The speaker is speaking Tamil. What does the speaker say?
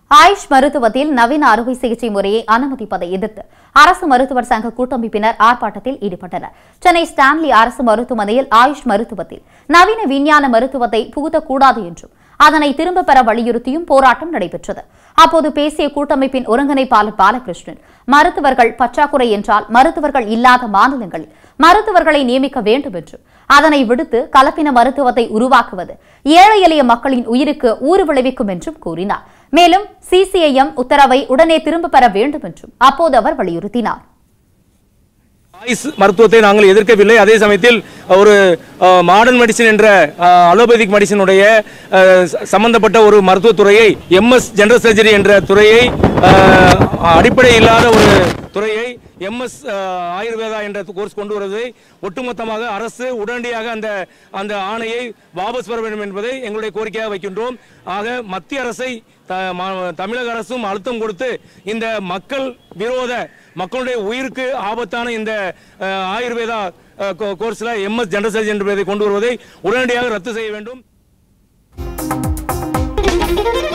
ஆயுஷ் மருத்துவத்தில் நவீன அறுவை சிகிச்சை முறையை அனுமதிப்பதை எதிர்த்து அரசு மருத்துவர் சங்க கூட்டமைப்பினர் ஆர்ப்பாட்டத்தில் ஈடுபட்டனர் சென்னை ஸ்டான்லி அரசு மருத்துவமனையில் ஆயுஷ் மருத்துவத்தில் நவீன விஞ்ஞான மருத்துவத்தை புகுத்தக்கூடாது என்றும் அதனை திரும்பப் பெற வலியுறுத்தியும் போராட்டம் நடைபெற்றது அப்போது பேசிய கூட்டமைப்பின் ஒருங்கிணைப்பாளர் பாலகிருஷ்ணன் மருத்துவர்கள் பற்றாக்குறை என்றால் மருத்துவர்கள் இல்லாத மாநிலங்களில் மருத்துவர்களை நியமிக்க வேண்டும் என்றும் அதனை விடுத்து கலப்பின மருத்துவத்தை உருவாக்குவது ஏழை எளிய மக்களின் உயிருக்கு ஊறு விளைவிக்கும் என்றும் கூறினார் மேலும் சிசிஐஎம் உத்தரவை உடனே திரும்பப் பெற வேண்டும் என்றும் அப்போது அவர் வலியுறுத்தினார் ஆயுஷ் மருத்துவத்தை நாங்கள் எதிர்க்கவில்லை அதே சமயத்தில் ஒரு மாடர்ன் மெடிசின் என்ற அலோபதிக் மெடிசினுடைய அஹ், ச- சம்பந்தப்பட்ட ஒரு மருத்துவத் துறையை எம்எஸ் ஜெனரல் சர்ஜரி என்ற துறையை அஹ், அடிப்படை இல்லாத ஒரு துறையை எம்எஸ் ஆயுர்வேதா என்ற கோர்ஸ் கொண்டு வருவதை ஒட்டுமொத்தமாக அரசு உடனடியாக அந்த அந்த ஆணையை வாபஸ் பெற வேண்டும் என்பதை எங்களுடைய கோரிக்கையாக வைக்கின்றோம் ஆக மத்திய அரசை த- ம- தமிழக அரசும் அழுத்தம் கொடுத்து இந்த மக்கள் விரோத மக்களுடைய உயிருக்கு ஆபத்தான இந்த அஹ், ஆயுர்வேதா அஹ், கோ- கோர்ஸ்ல எம்எஸ் ஜெனரல் சர்ஜன் என்பதை கொண்டு வருவதை உடனடியாக ரத்து செய்ய வேண்டும்